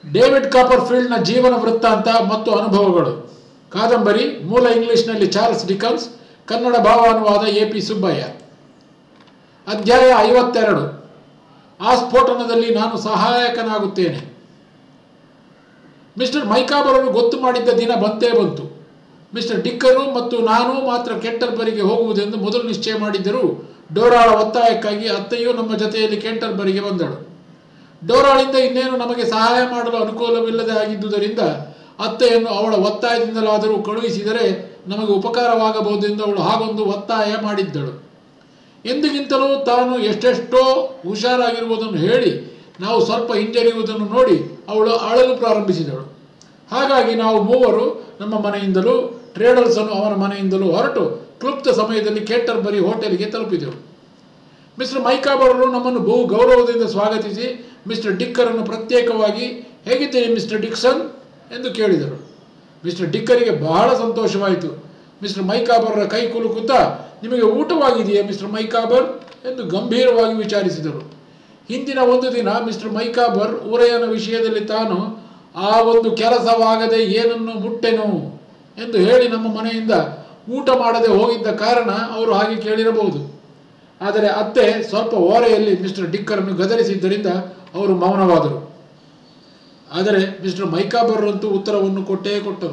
David ಕಾಪರ್ಫೀಲ್ಡ್ನ ಜೀವನ ವೃತ್ತಾಂತ ಮತ್ತು ಅನುಭವಗಳು ಕಾದಂಬರಿ ಮೂಲ ಇಂಗ್ಲಿಷ್ನಲ್ಲಿ ಚಾರ್ಲ್ಸ್ ಡಿಕನ್ಸ್ ಕನ್ನಡ ಭಾವಾನುವಾದ ಎ ಪಿ ಸುಬ್ಬಯ್ಯ ಅಧ್ಯಾಯ ಐವತ್ತೆರಡು ಆ ಸ್ಫೋಟನದಲ್ಲಿ ನಾನು ಸಹಾಯಕನಾಗುತ್ತೇನೆ ಮಿಸ್ಟರ್ ಮೈಕಾಬರರು ಗೊತ್ತು ಮಾಡಿದ್ದ ದಿನ ಬಂತೇ ಬಂತು ಮಿಸ್ಟರ್ ಡಿಕ್ಕರು ಮತ್ತು ನಾನು ಮಾತ್ರ ಕೆಂಟರ್ಬರಿಗೆ ಹೋಗುವುದೆಂದು ಮೊದಲು ನಿಶ್ಚಯ ಮಾಡಿದ್ದರೂ ಡೋರಾಳ ಒತ್ತಾಯಕ್ಕಾಗಿ ಅತ್ತೆಯೂ ನಮ್ಮ ಜೊತೆಯಲ್ಲಿ ಕೆಂಟರ್ಬರಿಗೆ ಬಂದಳು ಡೋರಾಳಿಂದ ಇನ್ನೇನು ನಮಗೆ ಸಹಾಯ ಮಾಡಲು ಅನುಕೂಲವಿಲ್ಲದೆ ಆಗಿದ್ದುದರಿಂದ ಅತ್ತೆಯನ್ನು ಅವಳ ಒತ್ತಾಯದಿಂದಲಾದರೂ ಕಳುಹಿಸಿದರೆ ನಮಗೆ ಉಪಕಾರವಾಗಬಹುದೆಂದು ಅವಳು ಹಾಗೊಂದು ಒತ್ತಾಯ ಮಾಡಿದ್ದಳು ಎಂದಿಗಿಂತಲೂ ತಾನು ಎಷ್ಟೆಷ್ಟೋ ಹುಷಾರಾಗಿರುವುದನ್ನು ಹೇಳಿ ನಾವು ಸ್ವಲ್ಪ ಹಿಂಜರಿಯುವುದನ್ನು ನೋಡಿ ಅವಳು ಅಳಲು ಪ್ರಾರಂಭಿಸಿದಳು ಹಾಗಾಗಿ ನಾವು ಮೂವರು ನಮ್ಮ ಮನೆಯಿಂದಲೂ ಟ್ರೇಡಲ್ಸನು ಅವನ ಮನೆಯಿಂದಲೂ ಹೊರಟು ಕ್ಲುಪ್ತ ಸಮಯದಲ್ಲಿ ಕೇಟರ್ಬರಿ ಹೋಟೆಲ್ಗೆ ತಲುಪಿದೆವು ಮಿಸ್ಟರ್ ಮೈಕಾಬರರು ನಮ್ಮನ್ನು ಬಹು ಗೌರವದಿಂದ ಸ್ವಾಗತಿಸಿ ಮಿಸ್ಟರ್ ಡಿಕ್ಕರನ್ನು ಪ್ರತ್ಯೇಕವಾಗಿ ಹೇಗಿದ್ದೀರಿ ಮಿಸ್ಟರ್ ಡಿಕ್ಸನ್ ಎಂದು ಕೇಳಿದರು ಮಿಸ್ಟರ್ ಡಿಕ್ಕರಿಗೆ ಬಹಳ ಸಂತೋಷವಾಯಿತು ಮಿಸ್ಟರ್ ಮೈಕಾಬರರ ಕೈ ಕುಲುಕುತ್ತಾ ನಿಮಗೆ ಊಟವಾಗಿದೆಯೇ ಮಿಸ್ಟರ್ ಮೈಕಾಬರ್ ಎಂದು ಗಂಭೀರವಾಗಿ ವಿಚಾರಿಸಿದರು ಹಿಂದಿನ ಒಂದು ದಿನ ಮಿಸ್ಟರ್ ಮೈಕಾಬರ್ ಊರಯ್ಯನ ವಿಷಯದಲ್ಲಿ ತಾನು ಆ ಒಂದು ಕೆಲಸವಾಗದೆ ಏನನ್ನು ಮುಟ್ಟೆನು ಎಂದು ಹೇಳಿ ನಮ್ಮ ಮನೆಯಿಂದ ಊಟ ಮಾಡದೆ ಹೋಗಿದ್ದ ಕಾರಣ ಅವರು ಹಾಗೆ ಕೇಳಿರಬಹುದು ಆದರೆ ಅತ್ತೆ ಸ್ವಲ್ಪ ಓರೆಯಲ್ಲಿ ಮಿಸ್ಟರ್ ಡಿಕ್ಕರನ್ನು ಗದರಿಸಿದ್ದರಿಂದ ಅವರು ಮೌನವಾದರು ಆದರೆ ಮಿಸ್ಟರ್ ಮೈಕಾಬರ್ರಂತೂ ಉತ್ತರವನ್ನು ಕೊಟ್ಟೇ ಕೊಟ್ಟರು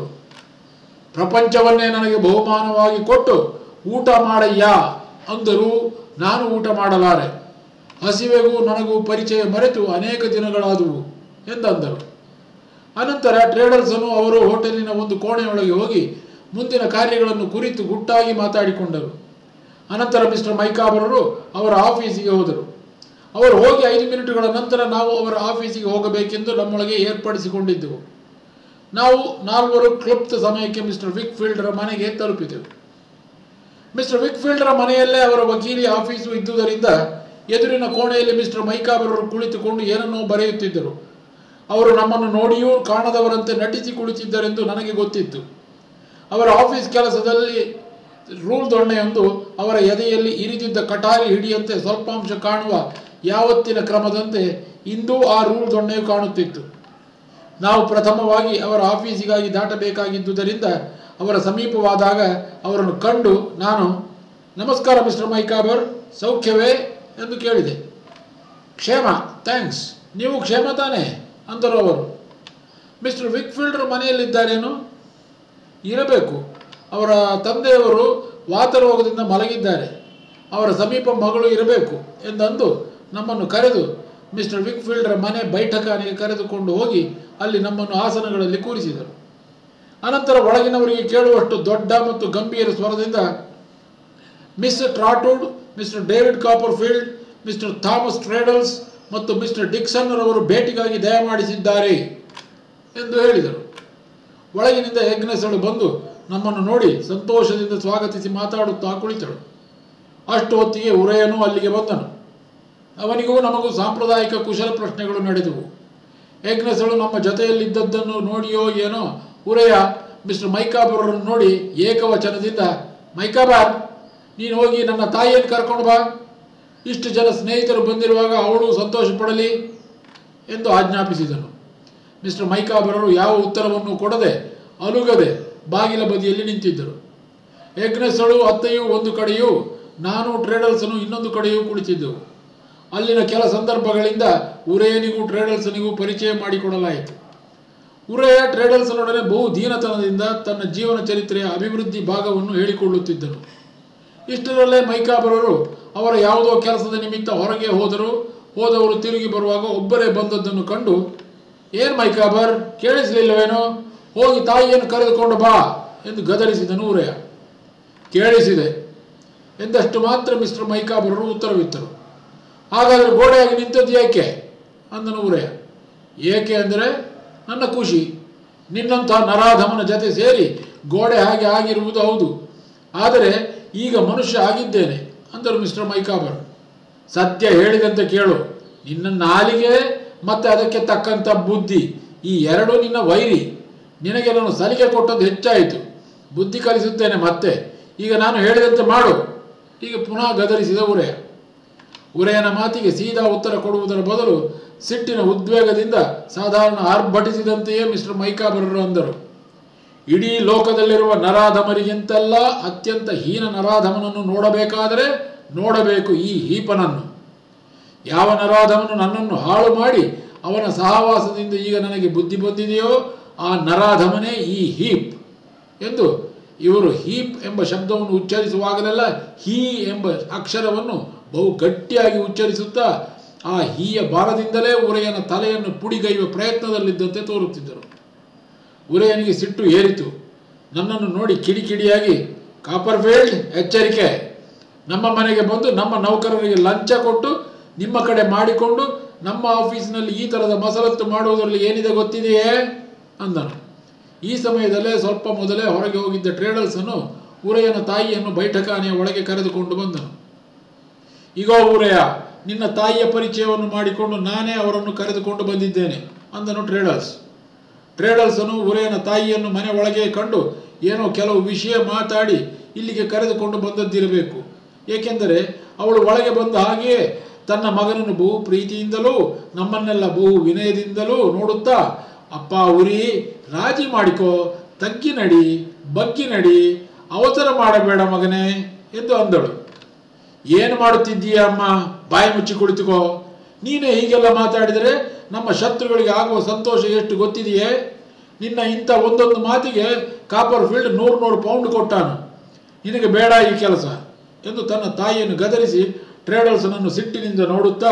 ಪ್ರಪಂಚವನ್ನೇ ನನಗೆ ಬಹುಮಾನವಾಗಿ ಕೊಟ್ಟು ಊಟ ಮಾಡಯ್ಯ ಅಂದರೂ ನಾನು ಊಟ ಮಾಡಲಾರೆ ಹಸಿವೆಗೂ ನನಗೂ ಪರಿಚಯ ಮರೆತು ಅನೇಕ ದಿನಗಳಾದುವು ಎಂದಂದರು ಅನಂತರ ಟ್ರೇಡರ್ಸನು ಅವರು ಹೋಟೆಲಿನ ಒಂದು ಕೋಣೆಯೊಳಗೆ ಹೋಗಿ ಮುಂದಿನ ಕಾರ್ಯಗಳನ್ನು ಕುರಿತು ಗುಟ್ಟಾಗಿ ಮಾತಾಡಿಕೊಂಡರು ಅನಂತರ ಮಿಸ್ಟರ್ ಮೈಕಾಬರರು ಅವರ ಆಫೀಸಿಗೆ ಹೋದರು ಅವರು ಹೋಗಿ ಐದು ಮಿನಿಟುಗಳ ನಂತರ ನಾವು ಅವರ ಆಫೀಸಿಗೆ ಹೋಗಬೇಕೆಂದು ನಮ್ಮೊಳಗೆ ಏರ್ಪಡಿಸಿಕೊಂಡಿದ್ದೆವು ನಾವು ನಾಲ್ವರು ಕ್ಲುಪ್ತ ಸಮಯಕ್ಕೆ ಮಿಸ್ಟರ್ ವಿಕ್ಫೀಲ್ಡರ ಮನೆಗೆ ತಲುಪಿದೆವು ಮಿಸ್ಟರ್ ವಿಕ್ಫೀಲ್ಡರ ಮನೆಯಲ್ಲೇ ಅವರ ವಕೀಲಿ ಆಫೀಸು ಇದ್ದುದರಿಂದ ಎದುರಿನ ಕೋಣೆಯಲ್ಲಿ ಮಿಸ್ಟರ್ ಮೈಕಾಬರರು ಕುಳಿತುಕೊಂಡು ಏನನ್ನೋ ಬರೆಯುತ್ತಿದ್ದರು ಅವರು ನಮ್ಮನ್ನು ನೋಡಿಯೂ ಕಾಣದವರಂತೆ ನಟಿಸಿ ಕುಳಿತಿದ್ದರೆಂದು ನನಗೆ ಗೊತ್ತಿತ್ತು ಅವರ ಆಫೀಸ್ ಕೆಲಸದಲ್ಲಿ ರೂಲ್ ದೊಣ್ಣೆಯೊಂದು ಅವರ ಎದೆಯಲ್ಲಿ ಇರಿದಿದ್ದ ಕಟಾರಿ ಹಿಡಿಯಂತೆ ಸ್ವಲ್ಪಾಂಶ ಕಾಣುವ ಯಾವತ್ತಿನ ಕ್ರಮದಂತೆ ಇಂದೂ ಆ ರೂಲ್ ದೊಣ್ಣೆಯು ಕಾಣುತ್ತಿತ್ತು ನಾವು ಪ್ರಥಮವಾಗಿ ಅವರ ಆಫೀಸಿಗಾಗಿ ದಾಟಬೇಕಾಗಿದ್ದುದರಿಂದ ಅವರ ಸಮೀಪವಾದಾಗ ಅವರನ್ನು ಕಂಡು ನಾನು ನಮಸ್ಕಾರ ಮಿಸ್ಟರ್ ಮೈಕಾಬರ್ ಸೌಖ್ಯವೇ ಎಂದು ಕೇಳಿದೆ ಕ್ಷೇಮ ಥ್ಯಾಂಕ್ಸ್ ನೀವು ಕ್ಷೇಮ ತಾನೇ ಅಂದರು ಅವರು ಮಿಸ್ಟರ್ ವಿಕ್ಫೀಲ್ಡರ್ ಮನೆಯಲ್ಲಿದ್ದಾರೇನು ಇರಬೇಕು ಅವರ ತಂದೆಯವರು ವಾತರೋಗದಿಂದ ಮಲಗಿದ್ದಾರೆ ಅವರ ಸಮೀಪ ಮಗಳು ಇರಬೇಕು ಎಂದಂದು ನಮ್ಮನ್ನು ಕರೆದು ಮಿಸ್ಟರ್ ವಿಕ್ಫೀಲ್ಡರ ಮನೆ ಬೈಠಕಾನಿಗೆ ಕರೆದುಕೊಂಡು ಹೋಗಿ ಅಲ್ಲಿ ನಮ್ಮನ್ನು ಆಸನಗಳಲ್ಲಿ ಕೂರಿಸಿದರು ಅನಂತರ ಒಳಗಿನವರಿಗೆ ಕೇಳುವಷ್ಟು ದೊಡ್ಡ ಮತ್ತು ಗಂಭೀರ ಸ್ವರದಿಂದ mister Trotwood mister David Copperfield mister Thomas Traddles ಮತ್ತು ಮಿಸ್ಟರ್ ಡಿಕ್ಸನ್ ರವರು ಭೇಟಿಗಾಗಿ ದಯಮಾಡಿಸಿದ್ದಾರೆ ಎಂದು ಹೇಳಿದರು ಒಳಗಿನಿಂದ ಯಜ್ಞಸಳು ಬಂದು ನಮ್ಮನ್ನು ನೋಡಿ ಸಂತೋಷದಿಂದ ಸ್ವಾಗತಿಸಿ ಮಾತಾಡುತ್ತಾ ಕುಳಿತಳು ಅಷ್ಟು ಹೊತ್ತಿಗೆ ಉರೆಯನು ಅಲ್ಲಿಗೆ ಬಂದನು ಅವನಿಗೂ ನಮಗೂ ಸಾಂಪ್ರದಾಯಿಕ ಕುಶಲ ಪ್ರಶ್ನೆಗಳು ನಡೆದವು ಯಜ್ಞಸಳು ನಮ್ಮ ಜೊತೆಯಲ್ಲಿದ್ದದ್ದನ್ನು ನೋಡಿಯೋ ಏನೋ ಉರೆಯ ಮಿಸ್ಟರ್ ಮೈಕಾಬರನ್ನು ನೋಡಿ ಏಕವಚನದಿಂದ ಮೈಕಾಬಾರ್ ನೀನು ಹೋಗಿ ನನ್ನ ತಾಯಿಯನ್ನು ಕರ್ಕೊಂಡು ಬಾ ಇಷ್ಟು ಜನ ಸ್ನೇಹಿತರು ಬಂದಿರುವಾಗ ಅವಳು ಸಂತೋಷ ಪಡಲಿ ಎಂದು ಆಜ್ಞಾಪಿಸಿದನು ಮಿಸ್ಟರ್ ಮೈಕಾಬರರು ಯಾವ ಉತ್ತರವನ್ನು ಕೊಡದೆ ಅಲುಗದೆ ಬಾಗಿಲ ಬದಿಯಲ್ಲಿ ನಿಂತಿದ್ದರು ಯಜ್ಞಸ್ಥಳು ಅತ್ತೆಯು ಒಂದು ಕಡೆಯೂ ನಾನು ಟ್ರೇಡಲ್ಸನು ಇನ್ನೊಂದು ಕಡೆಯೂ ಕುಳಿತಿದ್ದೆವು ಅಲ್ಲಿನ ಕೆಲ ಸಂದರ್ಭಗಳಿಂದ ಉರೆಯನಿಗೂ ಟ್ರೇಡಲ್ಸನಿಗೂ ಪರಿಚಯ ಮಾಡಿಕೊಡಲಾಯಿತು ಉರೆಯ ಟ್ರೇಡಲ್ಸನೊಡನೆ ಬಹು ದೀನತನದಿಂದ ತನ್ನ ಜೀವನ ಚರಿತ್ರೆಯ ಅಭಿವೃದ್ಧಿ ಭಾಗವನ್ನು ಹೇಳಿಕೊಳ್ಳುತ್ತಿದ್ದನು ಇಷ್ಟರಲ್ಲೇ ಮೈಕಾಬರರು ಅವರ ಯಾವುದೋ ಕೆಲಸದ ನಿಮಿತ್ತ ಹೊರಗೆ ಹೋದರು ಹೋದವರು ತಿರುಗಿ ಬರುವಾಗ ಒಬ್ಬರೇ ಬಂದದ್ದನ್ನು ಕಂಡು ಏನ್ ಮೈಕಾಬರ್ ಕೇಳಿಸಲಿಲ್ಲವೇನೋ ಹೋಗಿ ತಾಯಿಯನ್ನು ಕರೆದುಕೊಂಡು ಬಾ ಎಂದು ಗದರಿಸಿದನು ಉರೆಯ ಕೇಳಿಸಿದೆ ಎಂದಷ್ಟು ಮಾತ್ರ ಮಿಸ್ಟರ್ ಮೈಕಾಬರರು ಉತ್ತರವಿತ್ತರು ಹಾಗಾದರೆ ಗೋಡೆಯಾಗಿ ನಿಂತದ್ದು ಏಕೆ ಅಂದನು ಉರೆಯ ಏಕೆ ಅಂದರೆ ನನ್ನ ಖುಷಿ ನಿನ್ನಂಥ ನರಾಧಮನ ಜತೆ ಸೇರಿ ಗೋಡೆ ಹಾಗೆ ಆಗಿರುವುದು ಹೌದು ಆದರೆ ಈಗ ಮನುಷ್ಯ ಆಗಿದ್ದೇನೆ ಅಂದರು ಮಿಸ್ಟರ್ ಮೈಕಾಬರ್ ಸತ್ಯ ಹೇಳಿದಂತೆ ಕೇಳು ನಿನ್ನ ನಾಲಿಗೆ ಮತ್ತೆ ಅದಕ್ಕೆ ತಕ್ಕಂಥ ಬುದ್ಧಿ ಈ ಎರಡೂ ನಿನ್ನ ವೈರಿ ನಿನಗೆ ನಾನು ಸಲಿಗೆ ಕೊಟ್ಟದ್ದು ಹೆಚ್ಚಾಯಿತು ಬುದ್ಧಿ ಕಲಿಸುತ್ತೇನೆ ಮತ್ತೆ ಈಗ ನಾನು ಹೇಳಿದಂತೆ ಮಾಡು ಈಗ ಪುನಃ ಗದರಿಸಿದ ಉರೆಯ ಉರೆಯನ ಮಾತಿಗೆ ಸೀದಾ ಉತ್ತರ ಕೊಡುವುದರ ಬದಲು ಸಿಟ್ಟಿನ ಉದ್ವೇಗದಿಂದ ಸಾಧಾರಣ ಆರ್ಭಟಿಸಿದಂತೆಯೇ ಮಿಸ್ಟರ್ ಮೈಕಾಬರರು ಅಂದರು ಇಡೀ ಲೋಕದಲ್ಲಿರುವ ನರಾಧಮರಿಗಿಂತೆಲ್ಲ ಅತ್ಯಂತ ಹೀನ ನರಾಧಮನನ್ನು ನೋಡಬೇಕಾದರೆ ನೋಡಬೇಕು ಈ ಹೀಪನನ್ನು ಯಾವ ನರಾಧಮನು ನನ್ನನ್ನು ಹಾಳು ಮಾಡಿ ಅವನ ಸಹವಾಸದಿಂದ ಈಗ ನನಗೆ ಬುದ್ಧಿ ಬಂದಿದೆಯೋ ಆ ನರಾಧಮನೇ ಈ ಹೀಪ್ ಎಂದು ಇವರು ಹೀಪ್ ಎಂಬ ಶಬ್ದವನ್ನು ಉಚ್ಚರಿಸುವಾಗಲೆಲ್ಲ ಹೀ ಎಂಬ ಅಕ್ಷರವನ್ನು ಬಹು ಗಟ್ಟಿಯಾಗಿ ಉಚ್ಚರಿಸುತ್ತಾ ಆ ಹೀಯ ಬಾರದಿಂದಲೇ ಉರೆಯನ ತಲೆಯನ್ನು ಪುಡಿಗೈಯುವ ಪ್ರಯತ್ನದಲ್ಲಿದ್ದಂತೆ ತೋರುತ್ತಿದ್ದರು ಉರೆಯನಿಗೆ ಸಿಟ್ಟು ಏರಿತು ನನ್ನನ್ನು ನೋಡಿ ಕಿಡಿಕಿಡಿಯಾಗಿ ಕಾಪರ್ಫೀಲ್ಡ್ ಎಚ್ಚರಿಕೆ ನಮ್ಮ ಮನೆಗೆ ಬಂದು ನಮ್ಮ ನೌಕರರಿಗೆ ಲಂಚ ಕೊಟ್ಟು ನಿಮ್ಮ ಕಡೆ ಮಾಡಿಕೊಂಡು ನಮ್ಮ ಆಫೀಸಿನಲ್ಲಿ ಈ ಥರದ ಮಸಲತ್ತು ಮಾಡುವುದರಲ್ಲಿ ಏನಿದೆ ಗೊತ್ತಿದೆಯೇ ಅಂದನು ಈ ಸಮಯದಲ್ಲೇ ಸ್ವಲ್ಪ ಮೊದಲೇ ಹೊರಗೆ ಹೋಗಿದ್ದ ಟ್ರೇಡಲ್ಸನ್ನು ಉರೆಯನ ತಾಯಿಯನ್ನು ಬೈಠಕಾನೆಯ ಒಳಗೆ ಕರೆದುಕೊಂಡು ಬಂದನು ಈಗೋ ಊರೆಯ ನಿನ್ನ ತಾಯಿಯ ಪರಿಚಯವನ್ನು ಮಾಡಿಕೊಂಡು ನಾನೇ ಅವರನ್ನು ಕರೆದುಕೊಂಡು ಬಂದಿದ್ದೇನೆ ಅಂದನು ಟ್ರೇಡಲ್ಸ್ ಟ್ರೇಡಲ್ಸನು ಉರೆಯನ ತಾಯಿಯನ್ನು ಮನೆ ಒಳಗೆ ಕಂಡು ಏನೋ ಕೆಲವು ವಿಷಯ ಮಾತಾಡಿ ಇಲ್ಲಿಗೆ ಕರೆದುಕೊಂಡು ಬಂದದ್ದಿರಬೇಕು ಏಕೆಂದರೆ ಅವಳು ಒಳಗೆ ಬಂದ ಹಾಗೆಯೇ ತನ್ನ ಮಗನನ್ನು ಬಹು ಪ್ರೀತಿಯಿಂದಲೂ ನಮ್ಮನ್ನೆಲ್ಲ ಬಹು ವಿನಯದಿಂದಲೂ ನೋಡುತ್ತಾ ಅಪ್ಪ ಉರಿ ರಾಜಿ ಮಾಡಿಕೋ ತಗ್ಗಿ ನಡಿ ಬಗ್ಗಿ ನಡಿ ಅವಸರ ಮಾಡಬೇಡ ಮಗನೇ ಎಂದು ಅಂದಳು ಏನು ಮಾಡುತ್ತಿದ್ದೀಯ ಅಮ್ಮ ಬಾಯಿ ಮುಚ್ಚಿ ಕುಳಿತುಕೋ ನೀನೇ ಹೀಗೆಲ್ಲ ಮಾತಾಡಿದರೆ ನಮ್ಮ ಶತ್ರುಗಳಿಗೆ ಆಗುವ ಸಂತೋಷ ಎಷ್ಟು ಗೊತ್ತಿದೆಯೇ ನಿನ್ನ ಇಂಥ ಒಂದೊಂದು ಮಾತಿಗೆ ಕಾಪರ್ ಫೀಲ್ಡ್ ನೂರು ನೂರು ಪೌಂಡ್ ಕೊಟ್ಟಾನು ನಿನಗೆ ಬೇಡ ಈ ಕೆಲಸ ಎಂದು ತನ್ನ ತಾಯಿಯನ್ನು ಗದರಿಸಿ ಟ್ರೇಡಲ್ಸನನ್ನು ಸಿಟ್ಟಿನಿಂದ ನೋಡುತ್ತಾ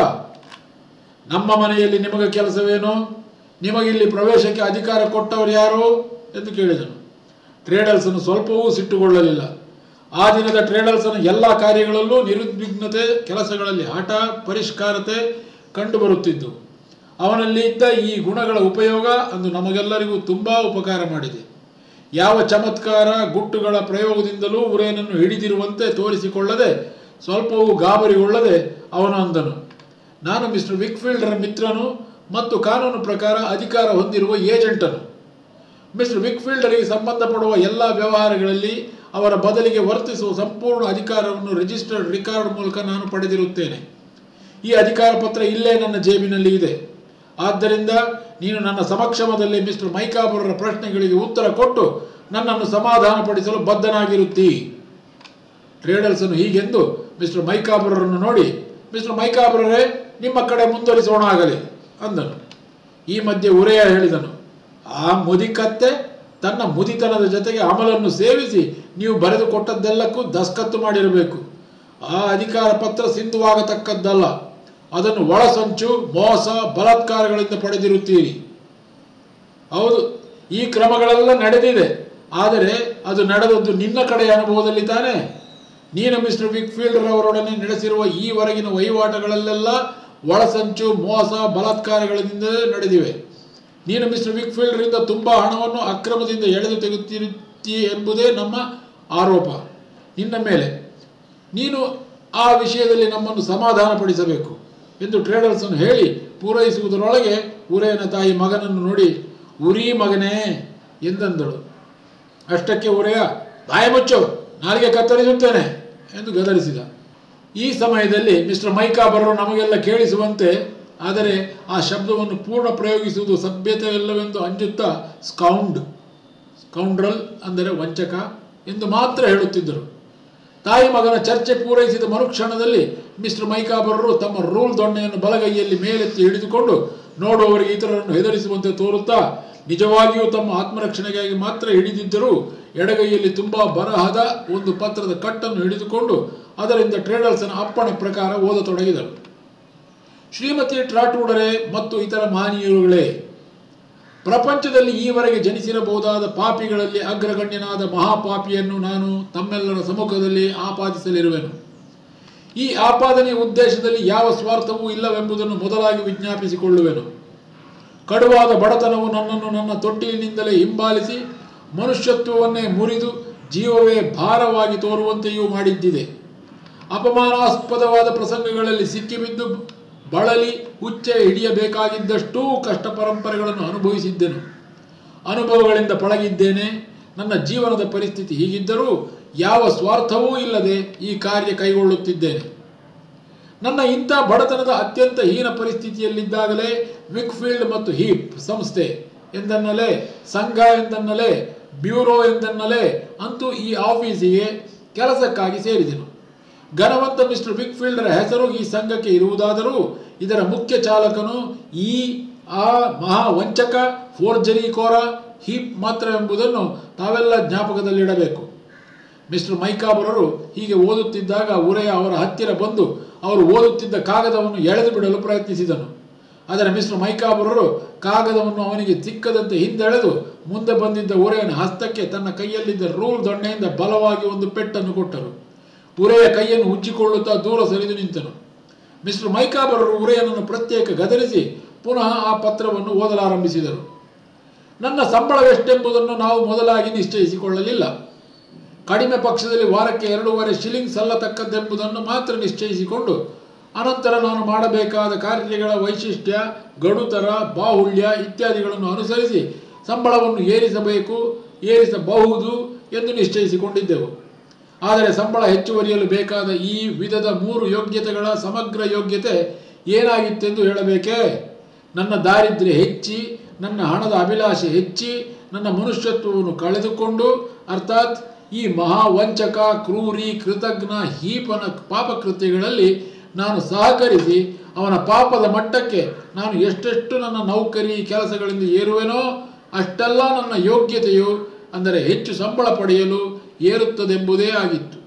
ನಮ್ಮ ಮನೆಯಲ್ಲಿ ನಿಮಗೆ ಕೆಲಸವೇನು ನಿಮಗಿಲ್ಲಿ ಪ್ರವೇಶಕ್ಕೆ ಅಧಿಕಾರ ಕೊಟ್ಟವರು ಯಾರು ಎಂದು ಕೇಳಿದನು ಟ್ರೇಡಲ್ಸನು ಸ್ವಲ್ಪವೂ ಸಿಟ್ಟುಕೊಳ್ಳಲಿಲ್ಲ ಆ ದಿನದ ಟ್ರೇಡಲ್ಸನ ಎಲ್ಲ ಕಾರ್ಯಗಳಲ್ಲೂ ನಿರುದ್ವಿಗ್ನತೆ ಕೆಲಸಗಳಲ್ಲಿ ಹಠ ಪರಿಷ್ಕಾರತೆ ಕಂಡುಬರುತ್ತಿದ್ದು ಅವನಲ್ಲಿ ಇದ್ದ ಈ ಗುಣಗಳ ಉಪಯೋಗ ಅಂದು ನಮಗೆಲ್ಲರಿಗೂ ತುಂಬ ಉಪಕಾರ ಮಾಡಿದೆ ಯಾವ ಚಮತ್ಕಾರ ಗುಟ್ಟುಗಳ ಪ್ರಯೋಗದಿಂದಲೂ ಉರೇನನ್ನು ಹಿಡಿದಿರುವಂತೆ ತೋರಿಸಿಕೊಳ್ಳದೆ ಸ್ವಲ್ಪವೂ ಗಾಬರಿಗೊಳ್ಳದೆ ಅವನು ಅಂದನು ನಾನು ಮಿಸ್ಟರ್ ವಿಕ್ಫೀಲ್ಡರ ಮಿತ್ರನು ಮತ್ತು ಕಾನೂನು ಪ್ರಕಾರ ಅಧಿಕಾರ ಹೊಂದಿರುವ ಏಜೆಂಟನು ಮಿಸ್ಟರ್ ವಿಕ್ಫೀಲ್ಡರಿಗೆ ಸಂಬಂಧಪಡುವ ಎಲ್ಲ ವ್ಯವಹಾರಗಳಲ್ಲಿ ಅವರ ಬದಲಿಗೆ ವರ್ತಿಸುವ ಸಂಪೂರ್ಣ ಅಧಿಕಾರವನ್ನು ರಿಜಿಸ್ಟರ್ಡ್ ರಿಕಾರ್ಡ್ ಮೂಲಕ ನಾನು ಪಡೆದಿರುತ್ತೇನೆ ಈ ಅಧಿಕಾರ ಪತ್ರ ಇಲ್ಲೇ ನನ್ನ ಜೇಬಿನಲ್ಲಿ ಇದೆ ಆದ್ದರಿಂದ ನೀನು ನನ್ನ ಸಮಕ್ಷಮದಲ್ಲಿ ಮಿಸ್ಟರ್ ಮೈಕಾಬರರ ಪ್ರಶ್ನೆಗಳಿಗೆ ಉತ್ತರ ಕೊಟ್ಟು ನನ್ನನ್ನು ಸಮಾಧಾನಪಡಿಸಲು ಬದ್ಧನಾಗಿರುತ್ತೀ ಟ್ರೇಡಲ್ಸನು ಹೀಗೆಂದು ಮಿಸ್ಟರ್ ಮೈಕಾಬರರನ್ನು ನೋಡಿ ಮಿಸ್ಟರ್ ಮೈಕಾಬರರೇ ನಿಮ್ಮ ಕಡೆ ಮುಂದುವರಿಸೋಣ ಆಗಲಿ ಅಂದನು ಈ ಮಧ್ಯೆ ಉರೆಯ ಹೇಳಿದನು ಆ ಮುದಿಕತ್ತೆ ತನ್ನ ಮುದಿತನದ ಜೊತೆಗೆ ಅಮಲನ್ನು ಸೇವಿಸಿ ನೀವು ಬರೆದು ಕೊಟ್ಟದ್ದೆಲ್ಲಕ್ಕೂ ದಸ್ಕತ್ತು ಮಾಡಿರಬೇಕು ಆ ಅಧಿಕಾರ ಪತ್ರ ಸಿಂಧುವಾಗತಕ್ಕದ್ದಲ್ಲ ಅದನ್ನು ಒಳಸಂಚು ಮೋಸ ಬಲಾತ್ಕಾರಗಳಿಂದ ಪಡೆದಿರುತ್ತೀರಿ ಹೌದು ಈ ಕ್ರಮಗಳೆಲ್ಲ ನಡೆದಿದೆ ಆದರೆ ಅದು ನಡೆದದ್ದು ನಿನ್ನ ಕಡೆಯ ಅನುಭವದಲ್ಲಿ ತಾನೇ ನೀನು ಮಿಸ್ಟರ್ ವಿಕ್ಫೀಲ್ಡರ್ ಅವರೊಡನೆ ನಡೆಸಿರುವ ಈವರೆಗಿನ ವಹಿವಾಟುಗಳಲ್ಲೆಲ್ಲ ಒಳಸಂಚು ಮೋಸ ಬಲಾತ್ಕಾರಗಳಿಂದ ನಡೆದಿವೆ ನೀನು ಮಿಸ್ಟರ್ ವಿಕ್ಫೀಲ್ಡರಿಂದ ತುಂಬ ಹಣವನ್ನು ಅಕ್ರಮದಿಂದ ಎಳೆದು ತೆಗೆಯುತ್ತೀ ಎಂಬುದೇ ನಮ್ಮ ಆರೋಪ ನಿನ್ನ ಮೇಲೆ ನೀನು ಆ ವಿಷಯದಲ್ಲಿ ನಮ್ಮನ್ನು ಸಮಾಧಾನಪಡಿಸಬೇಕು ಎಂದು ಟ್ರೇಡರ್ಸನ್ನು ಹೇಳಿ ಪೂರೈಸುವುದರೊಳಗೆ ಉರೆಯನ ತಾಯಿ ಮಗನನ್ನು ನೋಡಿ ಉರಿ ಮಗನೇ ಎಂದಂದಳು ಅಷ್ಟಕ್ಕೆ ಉರೆಯ ಬಾಯಿ ಮುಚ್ಚು ನಾಲಿಗೆ ಕತ್ತರಿಸುತ್ತೇನೆ ಎಂದು ಗದರಿಸಿದ ಈ ಸಮಯದಲ್ಲಿ ಮಿಸ್ಟರ್ ಮೈಕಾಬರರು ನಮಗೆಲ್ಲ ಕೇಳಿಸುವಂತೆ ಆದರೆ ಆ ಶಬ್ದವನ್ನು ಪೂರ್ಣ ಪ್ರಯೋಗಿಸುವುದು ಸಭ್ಯತೆಯಲ್ಲವೆಂದು ಅಂಜುತ್ತಾ ಸ್ಕೌಂಡ್ ಸ್ಕೌಂಡ್ರಲ್ ಅಂದರೆ ವಂಚಕ ಎಂದು ಮಾತ್ರ ಹೇಳುತ್ತಿದ್ದರು ತಾಯಿ ಮಗನ ಚರ್ಚೆ ಪೂರೈಸಿದ ಮರುಕ್ಷಣದಲ್ಲಿ ಮಿಸ್ಟರ್ ಮೈಕಾಬರರು ತಮ್ಮ ರೂಲ್ ದೊಣ್ಣೆಯನ್ನು ಬಲಗೈಯಲ್ಲಿ ಮೇಲೆತ್ತಿ ಹಿಡಿದುಕೊಂಡು ನೋಡುವವರಿಗೆ ಇತರರನ್ನು ಹೆದರಿಸುವಂತೆ ತೋರುತ್ತಾ ನಿಜವಾಗಿಯೂ ತಮ್ಮ ಆತ್ಮರಕ್ಷಣೆಗಾಗಿ ಮಾತ್ರ ಹಿಡಿದಿದ್ದರೂ ಎಡಗೈಯಲ್ಲಿ ತುಂಬಾ ಬರಹದ ಒಂದು ಪತ್ರದ ಕಟ್ಟನ್ನು ಹಿಡಿದುಕೊಂಡು ಅದರಿಂದ ಟ್ರೇಡಲ್ಸನ ಅಪ್ಪಣೆ ಪ್ರಕಾರ ಓದತೊಡಗಿದರು ಶ್ರೀಮತಿ ಟ್ರಾಟೂಡರೆ ಮತ್ತು ಇತರ ಮಹನೀಯರುಗಳೇ ಪ್ರಪಂಚದಲ್ಲಿ ಈವರೆಗೆ ಜನಿಸಿರಬಹುದಾದ ಪಾಪಿಗಳಲ್ಲಿ ಅಗ್ರಗಣ್ಯನಾದ ಮಹಾಪಾಪಿಯನ್ನು ನಾನು ತಮ್ಮೆಲ್ಲರ ಸಮ್ಮುಖದಲ್ಲಿ ಆಪಾದಿಸಲಿರುವೆನು ಈ ಆಪಾದನೆಯ ಉದ್ದೇಶದಲ್ಲಿ ಯಾವ ಸ್ವಾರ್ಥವೂ ಇಲ್ಲವೆಂಬುದನ್ನು ಮೊದಲಾಗಿ ವಿಜ್ಞಾಪಿಸಿಕೊಳ್ಳುವೆನು ಕಡುವಾದ ಬಡತನವು ನನ್ನನ್ನು ನನ್ನ ತೊಟ್ಟಿಲಿನಿಂದಲೇ ಹಿಂಬಾಲಿಸಿ ಮನುಷ್ಯತ್ವವನ್ನೇ ಮುರಿದು ಜೀವವೇ ಭಾರವಾಗಿ ತೋರುವಂತೆಯೂ ಮಾಡಿದ್ದಿದೆ ಅಪಮಾನಾಸ್ಪದವಾದ ಪ್ರಸಂಗಗಳಲ್ಲಿ ಸಿಕ್ಕಿಬಿದ್ದು ಬಳಲಿ ಹುಚ್ಚೆ ಹಿಡಿಯಬೇಕಾಗಿದ್ದಷ್ಟೂ ಕಷ್ಟ ಪರಂಪರೆಗಳನ್ನು ಅನುಭವಿಸಿದ್ದೆನು ಅನುಭವಗಳಿಂದ ಪಳಗಿದ್ದೇನೆ ನನ್ನ ಜೀವನದ ಪರಿಸ್ಥಿತಿ ಹೀಗಿದ್ದರೂ ಯಾವ ಸ್ವಾರ್ಥವೂ ಇಲ್ಲದೆ ಈ ಕಾರ್ಯ ಕೈಗೊಳ್ಳುತ್ತಿದ್ದೇನೆ ನನ್ನ ಇಂಥ ಬಡತನದ ಅತ್ಯಂತ ಹೀನ ಪರಿಸ್ಥಿತಿಯಲ್ಲಿದ್ದಾಗಲೇ ವಿಕ್ಫೀಲ್ಡ್ ಮತ್ತು ಹೀಪ್ ಸಂಸ್ಥೆ ಎಂದನ್ನಲೇ ಸಂಘ ಎಂದನ್ನಲೇ ಬ್ಯೂರೋ ಎಂದನ್ನಲೇ ಅಂತೂ ಈ ಆಫೀಸಿಗೆ ಕೆಲಸಕ್ಕಾಗಿ ಸೇರಿದೆನು ಘನವಂತ ಮಿಸ್ಟರ್ ವಿಕ್ಫೀಲ್ಡರ ಹೆಸರು ಈ ಸಂಘಕ್ಕೆ ಇರುವುದಾದರೂ ಇದರ ಮುಖ್ಯ ಚಾಲಕನು ಈ ಆ ಮಹಾ ವಂಚಕ ಫೋರ್ಜರಿ ಕೋರ ಹೀಪ್ ಮಾತ್ರ ಎಂಬುದನ್ನು ತಾವೆಲ್ಲ ಜ್ಞಾಪಕದಲ್ಲಿಡಬೇಕು ಮಿಸ್ಟರ್ ಮೈಕಾಬರರು ಹೀಗೆ ಓದುತ್ತಿದ್ದಾಗ ಉರೆಯ ಅವರ ಹತ್ತಿರ ಬಂದು ಅವರು ಓದುತ್ತಿದ್ದ ಕಾಗದವನ್ನು ಎಳೆದು ಬಿಡಲು ಪ್ರಯತ್ನಿಸಿದನು ಆದರೆ ಮಿಸ್ಟರ್ ಮೈಕಾಬರರು ಕಾಗದವನ್ನು ಅವನಿಗೆ ಸಿಕ್ಕದಂತೆ ಹಿಂದೆಳೆದು ಮುಂದೆ ಬಂದಿದ್ದ ಉರೆಯನ ಹಸ್ತಕ್ಕೆ ತನ್ನ ಕೈಯಲ್ಲಿದ್ದ ರೂಲ್ ದೊಣ್ಣೆಯಿಂದ ಬಲವಾಗಿ ಒಂದು ಪೆಟ್ಟನ್ನು ಕೊಟ್ಟರು ಉರೆಯ ಕೈಯನ್ನು ಉಜ್ಜಿಕೊಳ್ಳುತ್ತಾ ದೂರ ಸರಿದು ನಿಂತನು ಮಿಸ್ಟರ್ ಮೈಕಾಬರರು ಉರೆಯನನ್ನು ಪ್ರತ್ಯೇಕ ಗದರಿಸಿ ಪುನಃ ಆ ಪತ್ರವನ್ನು ಓದಲಾರಂಭಿಸಿದರು ನನ್ನ ಸಂಬಳವೆಷ್ಟೆಂಬುದನ್ನು ನಾವು ಮೊದಲಾಗಿ ನಿಶ್ಚಯಿಸಿಕೊಳ್ಳಲಿಲ್ಲ ಕಡಿಮೆ ಪಕ್ಷದಲ್ಲಿ ವಾರಕ್ಕೆ ಎರಡೂವರೆ ಶಿಲಿಂಗ್ ಸಲ್ಲತಕ್ಕದ್ದೆಂಬುದನ್ನು ಮಾತ್ರ ನಿಶ್ಚಯಿಸಿಕೊಂಡು ಅನಂತರ ನಾನು ಮಾಡಬೇಕಾದ ಕಾರ್ಯಗಳ ವೈಶಿಷ್ಟ್ಯ ಗಡುತರ ಬಾಹುಳ್ಯ ಇತ್ಯಾದಿಗಳನ್ನು ಅನುಸರಿಸಿ ಸಂಬಳವನ್ನು ಏರಿಸಬೇಕು ಏರಿಸಬಹುದು ಎಂದು ನಿಶ್ಚಯಿಸಿಕೊಂಡಿದ್ದೆವು ಆದರೆ ಸಂಬಳ ಹೆಚ್ಚುವರಿಯಲು ಬೇಕಾದ ಈ ವಿಧದ ಮೂರು ಯೋಗ್ಯತೆಗಳ ಸಮಗ್ರ ಯೋಗ್ಯತೆ ಏನಾಗಿತ್ತೆಂದು ಹೇಳಬೇಕೇ ನನ್ನ ದಾರಿದ್ರ್ಯ ಹೆಚ್ಚಿ ನನ್ನ ಹಣದ ಅಭಿಲಾಷೆ ಹೆಚ್ಚಿ ನನ್ನ ಮನುಷ್ಯತ್ವವನ್ನು ಕಳೆದುಕೊಂಡು ಅರ್ಥಾತ್ ಈ ಮಹಾವಂಚಕ ಕ್ರೂರಿ ಕೃತಜ್ಞ ಹೀಪನ ಪಾಪಕೃತ್ಯಗಳಲ್ಲಿ ನಾನು ಸಹಕರಿಸಿ ಅವನ ಪಾಪದ ಮಟ್ಟಕ್ಕೆ ನಾನು ಎಷ್ಟೆಷ್ಟು ನನ್ನ ನೌಕರಿ ಕೆಲಸಗಳಿಂದ ಏರುವೆನೋ ಅಷ್ಟೆಲ್ಲ ನನ್ನ ಯೋಗ್ಯತೆಯು ಅಂದರೆ ಹೆಚ್ಚು ಸಂಬಳ ಪಡೆಯಲು ಏರುತ್ತದೆಂಬುದೇ ಆಗಿತ್ತು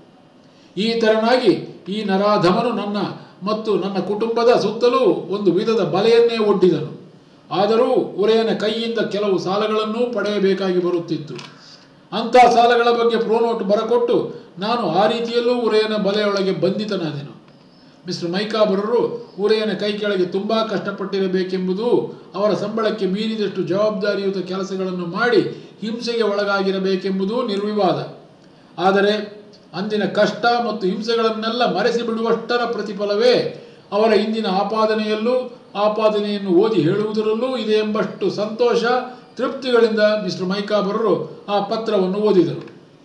ಈ ತೆರನಾಗಿ ಈ ನರಾಧಮನು ನನ್ನ ಮತ್ತು ನನ್ನ ಕುಟುಂಬದ ಸುತ್ತಲೂ ಒಂದು ವಿಧದ ಬಲೆಯನ್ನೇ ಒಡ್ಡಿದನು ಆದರೂ ಉರೆಯನ ಕೈಯಿಂದ ಕೆಲವು ಸಾಲಗಳನ್ನೂ ಪಡೆಯಬೇಕಾಗಿ ಬರುತ್ತಿತ್ತು ಅಂಥ ಸಾಲಗಳ ಬಗ್ಗೆ ಪ್ರೋನೋಟ್ ಬರಕೊಟ್ಟು ನಾನು ಆ ರೀತಿಯಲ್ಲೂ ಉರೆಯನ ಬಲೆಯೊಳಗೆ ಬಂಧಿತನಾದೆನು ಮಿಸ್ಟರ್ ಮೈಕಾಬರರು ಉರೆಯನ ಕೈ ಕೆಳಗೆ ತುಂಬ ಕಷ್ಟಪಟ್ಟಿರಬೇಕೆಂಬುದು ಅವರ ಸಂಬಳಕ್ಕೆ ಮೀರಿದಷ್ಟು ಜವಾಬ್ದಾರಿಯುತ ಕೆಲಸಗಳನ್ನು ಮಾಡಿ ಹಿಂಸೆಗೆ ಒಳಗಾಗಿರಬೇಕೆಂಬುದು ನಿರ್ವಿವಾದ ಆದರೆ ಅಂದಿನ ಕಷ್ಟ ಮತ್ತು ಹಿಂಸೆಗಳನ್ನೆಲ್ಲ ಮರೆಸಿ ಬಿಡುವಷ್ಟರ ಪ್ರತಿಫಲವೇ ಅವರ ಇಂದಿನ ಆಪಾದನೆಯಲ್ಲೂ ಆಪಾದನೆಯನ್ನು ಓದಿ ಹೇಳುವುದರಲ್ಲೂ ಇದೆ ಎಂಬಷ್ಟು ಸಂತೋಷ ತೃಪ್ತಿಗಳಿಂದ ಮಿಸ್ಟರ್ ಮೈಕಾಬರರು ಆ ಪತ್ರವನ್ನು ಓದಿದರು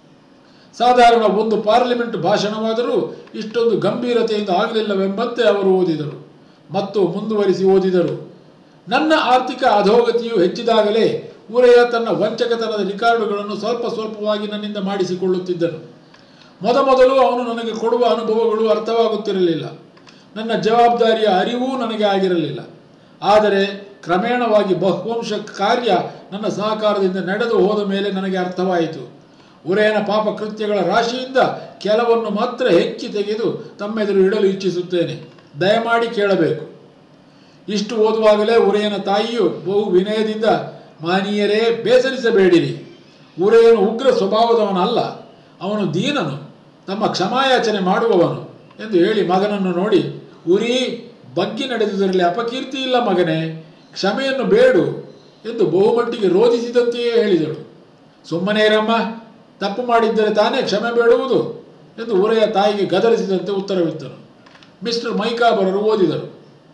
ಸಾಧಾರಣ ಒಂದು ಪಾರ್ಲಿಮೆಂಟ್ ಭಾಷಣವಾದರೂ ಇಷ್ಟೊಂದು ಗಂಭೀರತೆಯಿಂದ ಆಗಲಿಲ್ಲವೆಂಬಂತೆ ಅವರು ಓದಿದರು ಮತ್ತು ಮುಂದುವರಿಸಿ ಓದಿದರು ನನ್ನ ಆರ್ಥಿಕ ಅಧೋಗತಿಯು ಹೆಚ್ಚಿದಾಗಲೇ ಊರೆಯ ತನ್ನ ವಂಚಕತನದ ರಿಕಾರ್ಡುಗಳನ್ನು ಸ್ವಲ್ಪ ಸ್ವಲ್ಪವಾಗಿ ನನ್ನಿಂದ ಮಾಡಿಸಿಕೊಳ್ಳುತ್ತಿದ್ದನು ಮೊದಮೊದಲು ಅವನು ನನಗೆ ಕೊಡುವ ಅನುಭವಗಳು ಅರ್ಥವಾಗುತ್ತಿರಲಿಲ್ಲ ನನ್ನ ಜವಾಬ್ದಾರಿಯ ಅರಿವೂ ನನಗೆ ಆಗಿರಲಿಲ್ಲ ಆದರೆ ಕ್ರಮೇಣವಾಗಿ ಬಹುವಂಶ ಕಾರ್ಯ ನನ್ನ ಸಹಕಾರದಿಂದ ನಡೆದು ಹೋದ ಮೇಲೆ ನನಗೆ ಅರ್ಥವಾಯಿತು ಉರೆಯನ ಪಾಪ ಕೃತ್ಯಗಳ ರಾಶಿಯಿಂದ ಕೆಲವನ್ನು ಮಾತ್ರ ಹೆಕ್ಕಿ ತೆಗೆದು ತಮ್ಮೆದುರು ಇಡಲು ಇಚ್ಛಿಸುತ್ತೇನೆ ದಯಮಾಡಿ ಕೇಳಬೇಕು ಇಷ್ಟು ಓದುವಾಗಲೇ ಉರೆಯನ ತಾಯಿಯು ಬಹು ವಿನಯದಿಂದ ಮಾನೀಯರೇ ಬೇಸರಿಸಬೇಡಿರಿ ಉರೆಯನು ಉಗ್ರ ಸ್ವಭಾವದವನಲ್ಲ ಅವನು ದೀನನು ತಮ್ಮ ಕ್ಷಮಾಯಾಚನೆ ಮಾಡುವವನು ಎಂದು ಹೇಳಿ ಮಗನನ್ನು ನೋಡಿ ಉರಿ ಬಗ್ಗಿ ನಡೆದುದರಲ್ಲಿ ಅಪಕೀರ್ತಿ ಇಲ್ಲ ಮಗನೇ ಕ್ಷಮೆಯನ್ನು ಬೇಡು ಎಂದು ಬಹುಮಟ್ಟಿಗೆ ರೋಧಿಸಿದಂತೆಯೇ ಹೇಳಿದಳು ಸುಮ್ಮನೆ ಇರಮ್ಮ ತಪ್ಪು ಮಾಡಿದ್ದರೆ ತಾನೇ ಕ್ಷಮೆ ಬೇಡುವುದು ಎಂದು ಉರೆಯ ತಾಯಿಗೆ ಗದರಿಸಿದಂತೆ ಉತ್ತರವಿತ್ತನು ಮಿಸ್ಟರ್ ಮೈಕಾಬರರು ಓದಿದರು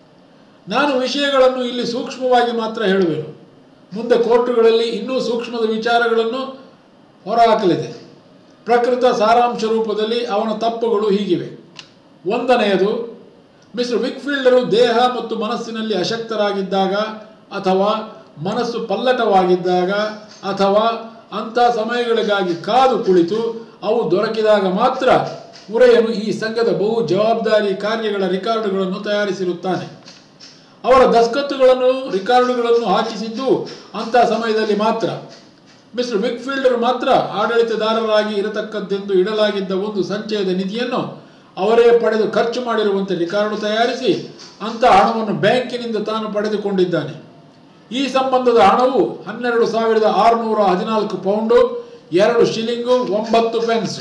ನಾನು ವಿಷಯಗಳನ್ನು ಇಲ್ಲಿ ಸೂಕ್ಷ್ಮವಾಗಿ ಮಾತ್ರ ಹೇಳುವೆನು ಮುಂದೆ ಕೋರ್ಟುಗಳಲ್ಲಿ ಇನ್ನೂ ಸೂಕ್ಷ್ಮದ ವಿಚಾರಗಳನ್ನು ಹೊರಹಾಕಲಿದೆ ಪ್ರಕೃತ ಸಾರಾಂಶ ರೂಪದಲ್ಲಿ ಅವನ ತಪ್ಪುಗಳು ಹೀಗಿವೆ ಒಂದನೆಯದು ಮಿಸ್ಟರ್ ವಿಕ್ಫೀಲ್ಡರು ದೇಹ ಮತ್ತು ಮನಸ್ಸಿನಲ್ಲಿ ಅಶಕ್ತರಾಗಿದ್ದಾಗ ಅಥವಾ ಮನಸ್ಸು ಪಲ್ಲಟವಾಗಿದ್ದಾಗ ಅಥವಾ ಅಂಥ ಸಮಯಗಳಿಗಾಗಿ ಕಾದು ಕುಳಿತು ಅವು ದೊರಕಿದಾಗ ಮಾತ್ರ ಉರೆಯನು ಈ ಸಂಘದ ಬಹು ಜವಾಬ್ದಾರಿ ಕಾರ್ಯಗಳ ರಿಕಾರ್ಡುಗಳನ್ನು ತಯಾರಿಸಿರುತ್ತಾನೆ ಅವರ ದಸ್ಕತ್ತುಗಳನ್ನು ರಿಕಾರ್ಡುಗಳನ್ನು ಹಾಕಿಸಿದ್ದು ಅಂಥ ಸಮಯದಲ್ಲಿ ಮಾತ್ರ ಮಿಸ್ಟರ್ ವಿಕ್ಫೀಲ್ಡರ್ ಮಾತ್ರ ಆಡಳಿತದಾರರಾಗಿ ಇರತಕ್ಕದ್ದೆಂದು ಇಡಲಾಗಿದ್ದ ಒಂದು ಸಂಚಯದ ನಿಧಿಯನ್ನು ಅವರೇ ಪಡೆದು ಖರ್ಚು ಮಾಡಿರುವಂತೆ ರಿಕಾರ್ಡು ತಯಾರಿಸಿ ಅಂಥ ಹಣವನ್ನು ಬ್ಯಾಂಕಿನಿಂದ ತಾನು ಪಡೆದುಕೊಂಡಿದ್ದಾನೆ ಈ ಸಂಬಂಧದ ಹಣವು ಹನ್ನೆರಡು ಸಾವಿರದ ಆರುನೂರ ಹದಿನಾಲ್ಕು ಪೌಂಡು ಎರಡು ಶಿಲಿಂಗು ಒಂಬತ್ತು ಪೆನ್ಸ್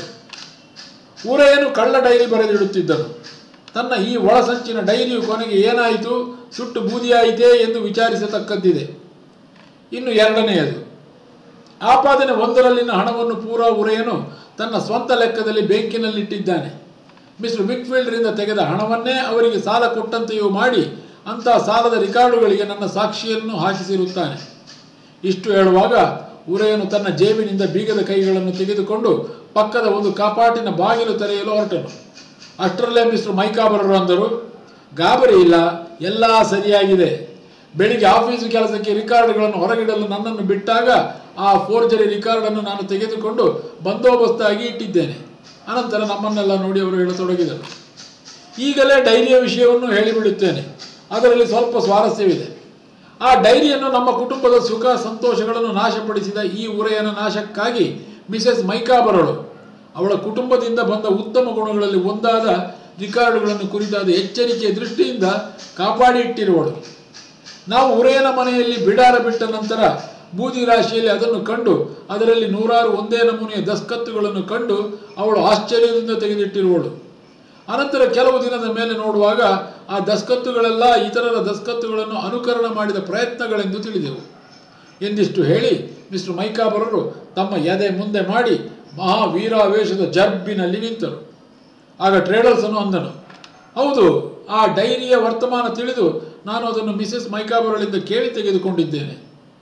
ಊರೆಯನ್ನು ಕಳ್ಳ ಡೈರಿ ಬರೆದಿಡುತ್ತಿದ್ದನು ತನ್ನ ಈ ಒಳಸಂಚಿನ ಡೈರಿಯು ಕೊನೆಗೆ ಏನಾಯಿತು ಸುಟ್ಟು ಬೂದಿಯಾಯಿತೇ ಎಂದು ವಿಚಾರಿಸತಕ್ಕದ್ದಿದೆ ಇನ್ನು ಎರಡನೆಯದು ಆಪಾದನೆ ಒಂದರಲ್ಲಿನ ಹಣವನ್ನು ಪೂರಾ ಉರೆಯನು ತನ್ನ ಸ್ವಂತ ಲೆಕ್ಕದಲ್ಲಿ ಬ್ಯಾಂಕಿನಲ್ಲಿಟ್ಟಿದ್ದಾನೆ ಮಿಸ್ಟರ್ ವಿಕ್ಫೀಲ್ಡ್ರಿಂದ ತೆಗೆದ ಹಣವನ್ನೇ ಅವರಿಗೆ ಸಾಲ ಕೊಟ್ಟಂತೆಯೂ ಮಾಡಿ ಅಂಥ ಸಾಲದ ರಿಕಾರ್ಡುಗಳಿಗೆ ನನ್ನ ಸಾಕ್ಷಿಯನ್ನು ಹಾಕಿಸಿರುತ್ತಾನೆ ಇಷ್ಟು ಹೇಳುವಾಗ ಉರೆಯನು ತನ್ನ ಜೇಬಿನಿಂದ ಬೀಗದ ಕೈಗಳನ್ನು ತೆಗೆದುಕೊಂಡು ಪಕ್ಕದ ಒಂದು ಕಪಾಟಿನ ಬಾಗಿಲು ತೆರೆಯಲು ಹೊರಟನು ಅಷ್ಟರಲ್ಲೇ ಮಿಸ್ಟರ್ ಮೈಕಾಬರರು ಅಂದರು ಗಾಬರಿ ಇಲ್ಲ ಎಲ್ಲ ಸರಿಯಾಗಿದೆ ಬೆಳಿಗ್ಗೆ ಆಫೀಸು ಕೆಲಸಕ್ಕೆ ರಿಕಾರ್ಡ್ಗಳನ್ನು ಹೊರಗಿಡಲು ನನ್ನನ್ನು ಬಿಟ್ಟಾಗ ಆ ಫೋರ್ಜರಿ ರಿಕಾರ್ಡನ್ನು ನಾನು ತೆಗೆದುಕೊಂಡು ಬಂದೋಬಸ್ತಾಗಿ ಇಟ್ಟಿದ್ದೇನೆ ಅನಂತರ ನಮ್ಮನ್ನೆಲ್ಲ ನೋಡಿ ಅವರು ಹೇಳತೊಡಗಿದರು ಈಗಲೇ ಡೈರಿಯ ವಿಷಯವನ್ನು ಹೇಳಿಬಿಡುತ್ತೇನೆ ಅದರಲ್ಲಿ ಸ್ವಲ್ಪ ಸ್ವಾರಸ್ಯವಿದೆ ಆ ಡೈರಿಯನ್ನು ನಮ್ಮ ಕುಟುಂಬದ ಸುಖ ಸಂತೋಷಗಳನ್ನು ನಾಶಪಡಿಸಿದ ಈ ಉರೆಯನ ನಾಶಕ್ಕಾಗಿ ಮಿಸೆಸ್ ಮೈಕಾ ಬರಳು ಅವಳ ಕುಟುಂಬದಿಂದ ಬಂದ ಉತ್ತಮ ಗುಣಗಳಲ್ಲಿ ಒಂದಾದ ರಿಕಾರ್ಡುಗಳನ್ನು ಕುರಿತಾದ ಎಚ್ಚರಿಕೆಯ ದೃಷ್ಟಿಯಿಂದ ಕಾಪಾಡಿ ಇಟ್ಟಿರುವಳು ನಾವು ಉರೆಯನ ಮನೆಯಲ್ಲಿ ಬಿಡಾರ ಬಿಟ್ಟ ನಂತರ ಬೂದಿ ರಾಶಿಯಲ್ಲಿ ಅದನ್ನು ಕಂಡು ಅದರಲ್ಲಿ ನೂರಾರು ಒಂದೇ ನಮೂನೆಯ ದಸ್ಕತ್ತುಗಳನ್ನು ಕಂಡು ಅವಳು ಆಶ್ಚರ್ಯದಿಂದ ತೆಗೆದಿಟ್ಟಿರುವಳು ಅನಂತರ ಕೆಲವು ದಿನದ ಮೇಲೆ ನೋಡುವಾಗ ಆ ದಸ್ಕತ್ತುಗಳೆಲ್ಲ ಇತರರ ದಸ್ಕತ್ತುಗಳನ್ನು ಅನುಕರಣ ಮಾಡಿದ ಪ್ರಯತ್ನಗಳೆಂದು ತಿಳಿದೆವು ಎಂದಿಷ್ಟು ಹೇಳಿ ಮಿಸ್ಟರ್ ಮೈಕಾಬರರು ತಮ್ಮ ಎದೆ ಮುಂದೆ ಮಾಡಿ ಮಹಾವೀರಾವೇಶದ ಜರ್ಬಿನಲ್ಲಿ ನಿಂತರು ಆಗ ಟ್ರೇಡರ್ಸನು ಅಂದನು ಹೌದು ಆ ಡೈರಿಯ ವರ್ತಮಾನ ತಿಳಿದು ನಾನು ಅದನ್ನು ಮಿಸೆಸ್ ಮೈಕಾಬರಳಿಂದ ಕೇಳಿ ತೆಗೆದುಕೊಂಡಿದ್ದೇನೆ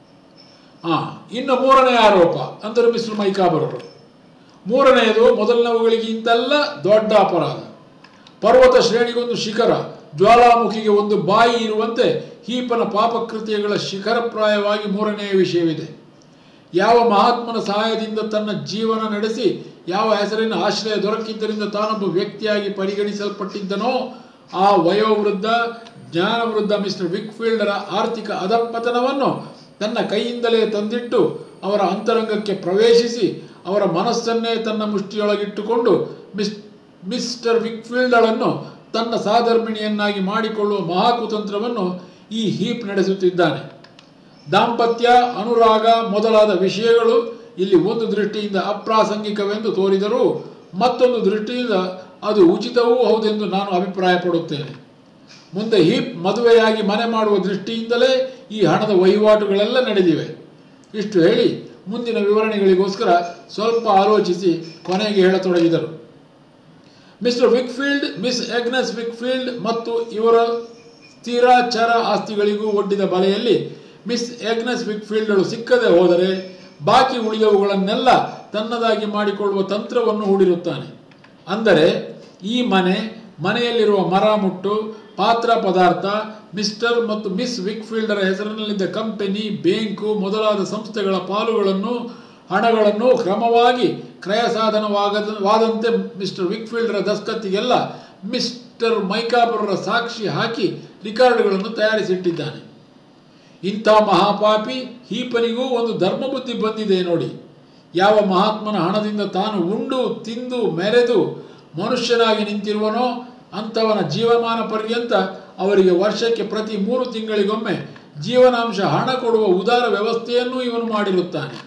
ಆ ಇನ್ನು ಮೂರನೇ ಆರೋಪ ಅಂದರು ಮಿಸ್ಟರ್ ಮೈಕಾಬರರು ಮೂರನೆಯದು ಮೊದಲನವುಗಳಿಗಿಂತಲ್ಲ ದೊಡ್ಡ ಅಪರಾಧ ಪರ್ವತ ಶ್ರೇಣಿಗೊಂದು ಶಿಖರ ಜ್ವಾಲಾಮುಖಿಗೆ ಒಂದು ಬಾಯಿ ಇರುವಂತೆ ಹೀಪನ ಪಾಪಕೃತ್ಯಗಳ ಶಿಖರಪ್ರಾಯವಾಗಿ ಮೂರನೆಯ ವಿಷಯವಿದೆ ಯಾವ ಮಹಾತ್ಮನ ಸಹಾಯದಿಂದ ತನ್ನ ಜೀವನ ನಡೆಸಿ ಯಾವ ಹೆಸರಿನ ಆಶ್ರಯ ದೊರಕಿದ್ದರಿಂದ ತಾನೊಬ್ಬ ವ್ಯಕ್ತಿಯಾಗಿ ಪರಿಗಣಿಸಲ್ಪಟ್ಟಿದ್ದನೋ ಆ ವಯೋವೃದ್ಧ ಜ್ಞಾನವೃದ್ಧ ಮಿಸ್ಟರ್ ವಿಕ್ಫೀಲ್ಡರ ಆರ್ಥಿಕ ಅಧಪತನವನ್ನು ತನ್ನ ಕೈಯಿಂದಲೇ ತಂದಿಟ್ಟು ಅವರ ಅಂತರಂಗಕ್ಕೆ ಪ್ರವೇಶಿಸಿ ಅವರ ಮನಸ್ಸನ್ನೇ ತನ್ನ ಮುಷ್ಟಿಯೊಳಗಿಟ್ಟುಕೊಂಡು ಮಿಸ್ ಮಿಸ್ಟರ್ ವಿಕ್ಫೀಲ್ಡಳನ್ನು ತನ್ನ ಸಾಧರ್ಮಿಣಿಯನ್ನಾಗಿ ಮಾಡಿಕೊಳ್ಳುವ ಮಹಾಕುತಂತ್ರವನ್ನು ಈ ಹೀಪ್ ನಡೆಸುತ್ತಿದ್ದಾನೆ ದಾಂಪತ್ಯ ಅನುರಾಗ ಮೊದಲಾದ ವಿಷಯಗಳು ಇಲ್ಲಿ ಒಂದು ದೃಷ್ಟಿಯಿಂದ ಅಪ್ರಾಸಂಗಿಕವೆಂದು ತೋರಿದರೂ ಮತ್ತೊಂದು ದೃಷ್ಟಿಯಿಂದ ಅದು ಉಚಿತವೂ ಹೌದೆಂದು ನಾನು ಅಭಿಪ್ರಾಯಪಡುತ್ತೇನೆ ಮುಂದೆ ಹೀಪ್ ಮದುವೆಯಾಗಿ ಮನೆ ಮಾಡುವ ದೃಷ್ಟಿಯಿಂದಲೇ ಈ ಹಣದ ವಹಿವಾಟುಗಳೆಲ್ಲ ನಡೆದಿವೆ ಇಷ್ಟು ಹೇಳಿ ಮುಂದಿನ ವಿವರಣೆಗಳಿಗೋಸ್ಕರ ಸ್ವಲ್ಪ ಆಲೋಚಿಸಿ ಕೊನೆಗೆ ಹೇಳತೊಡಗಿದರು ಮಿಸ್ಟರ್ ವಿಕ್ಫೀಲ್ಡ್ ಮಿಸ್ ಎಗ್ನೆಸ್ ವಿಕ್ಫೀಲ್ಡ್ ಮತ್ತು ಇವರ ಸ್ಥಿರಾಚಾರ ಆಸ್ತಿಗಳಿಗೂ ಒಡ್ಡಿದ ಬಲೆಯಲ್ಲಿ ಮಿಸ್ ಎಗ್ನೆಸ್ ವಿಕ್ಫೀಲ್ಡಳು ಸಿಕ್ಕದೆ ಹೋದರೆ ಬಾಕಿ ಉಳಿದವುಗಳನ್ನೆಲ್ಲ ತನ್ನದಾಗಿ ಮಾಡಿಕೊಳ್ಳುವ ತಂತ್ರವನ್ನು ಹೂಡಿರುತ್ತಾನೆ ಅಂದರೆ ಈ ಮನೆ ಮನೆಯಲ್ಲಿರುವ ಮರ ಮುಟ್ಟು ಪಾತ್ರ ಪದಾರ್ಥ ಮಿಸ್ಟರ್ ಮತ್ತು ಮಿಸ್ ವಿಕ್ಫೀಲ್ಡರ ಹೆಸರಿನಲ್ಲಿದ್ದ ಕಂಪನಿ ಬ್ಯಾಂಕು ಮೊದಲಾದ ಸಂಸ್ಥೆಗಳ ಪಾಲುಗಳನ್ನು ಹಣಗಳನ್ನು ಕ್ರಮವಾಗಿ ಕ್ರಯ ಸಾಧನವಾಗದ ವಾದಂತೆ ಮಿಸ್ಟರ್ ವಿಕ್ಫೀಲ್ಡರ ದಸ್ಕತ್ತಿಗೆಲ್ಲ ಮಿಸ್ಟರ್ ಮೈಕಾಬರರ ಸಾಕ್ಷಿ ಹಾಕಿ ರಿಕಾರ್ಡ್ಗಳನ್ನು ತಯಾರಿಸಿಟ್ಟಿದ್ದಾನೆ ಇಂಥ ಮಹಾಪಾಪಿ ಹೀಪನಿಗೂ ಒಂದು ಧರ್ಮಬುದ್ಧಿ ಬಂದಿದೆ ನೋಡಿ ಯಾವ ಮಹಾತ್ಮನ ಹಣದಿಂದ ತಾನು ಉಂಡು ತಿಂದು ಮೆರೆದು ಮನುಷ್ಯನಾಗಿ ನಿಂತಿರುವನೋ ಅಂಥವನ ಜೀವಮಾನ ಪರ್ಯಂತ ಅವರಿಗೆ ವರ್ಷಕ್ಕೆ ಪ್ರತಿ ಮೂರು ತಿಂಗಳಿಗೊಮ್ಮೆ ಜೀವನಾಂಶ ಹಣ ಕೊಡುವ ಉದಾರ ವ್ಯವಸ್ಥೆಯನ್ನೂ ಇವನು ಮಾಡಿರುತ್ತಾನೆ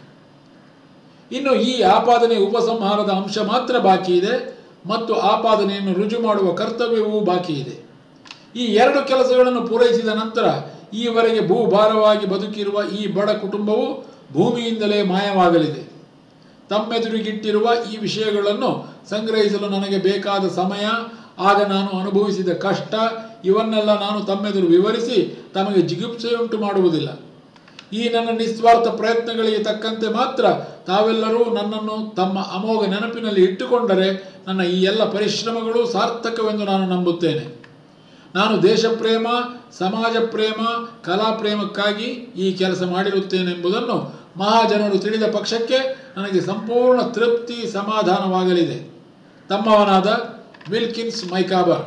ಇನ್ನು ಈ ಆಪಾದನೆ ಉಪಸಂಹಾರದ ಅಂಶ ಮಾತ್ರ ಬಾಕಿ ಇದೆ ಮತ್ತು ಆಪಾದನೆಯನ್ನು ರುಜು ಮಾಡುವ ಕರ್ತವ್ಯವೂ ಬಾಕಿ ಇದೆ ಈ ಎರಡು ಕೆಲಸಗಳನ್ನು ಪೂರೈಸಿದ ನಂತರ ಈವರೆಗೆ ಭೂಭಾರವಾಗಿ ಬದುಕಿರುವ ಈ ಬಡ ಕುಟುಂಬವು ಭೂಮಿಯಿಂದಲೇ ಮಾಯವಾಗಲಿದೆ ತಮ್ಮೆದುರಿಗಿಟ್ಟಿರುವ ಈ ವಿಷಯಗಳನ್ನು ಸಂಗ್ರಹಿಸಲು ನನಗೆ ಬೇಕಾದ ಸಮಯ ಆಗ ನಾನು ಅನುಭವಿಸಿದ ಕಷ್ಟ ಇವನ್ನೆಲ್ಲ ನಾನು ತಮ್ಮೆದುರು ವಿವರಿಸಿ ತಮಗೆ ಜಿಗುಪ್ಸೆಯುಂಟು ಮಾಡುವುದಿಲ್ಲ ಈ ನನ್ನ ನಿಸ್ವಾರ್ಥ ಪ್ರಯತ್ನಗಳಿಗೆ ತಕ್ಕಂತೆ ಮಾತ್ರ ತಾವೆಲ್ಲರೂ ನನ್ನನ್ನು ತಮ್ಮ ಅಮೋಘ ನೆನಪಿನಲ್ಲಿ ಇಟ್ಟುಕೊಂಡರೆ ನನ್ನ ಈ ಎಲ್ಲ ಪರಿಶ್ರಮಗಳು ಸಾರ್ಥಕವೆಂದು ನಾನು ನಂಬುತ್ತೇನೆ ನಾನು ದೇಶ ಪ್ರೇಮ ಸಮಾಜ ಪ್ರೇಮ ಕಲಾ ಪ್ರೇಮಕ್ಕಾಗಿ ಈ ಕೆಲಸ ಮಾಡಿರುತ್ತೇನೆಂಬುದನ್ನು ಮಹಾಜನರು ತಿಳಿದ ಪಕ್ಷಕ್ಕೆ ನನಗೆ ಸಂಪೂರ್ಣ ತೃಪ್ತಿ ಸಮಾಧಾನವಾಗಲಿದೆ ತಮ್ಮವನಾದ ವಿಲ್ಕಿನ್ಸ್ ಮೈಕಾಬರ್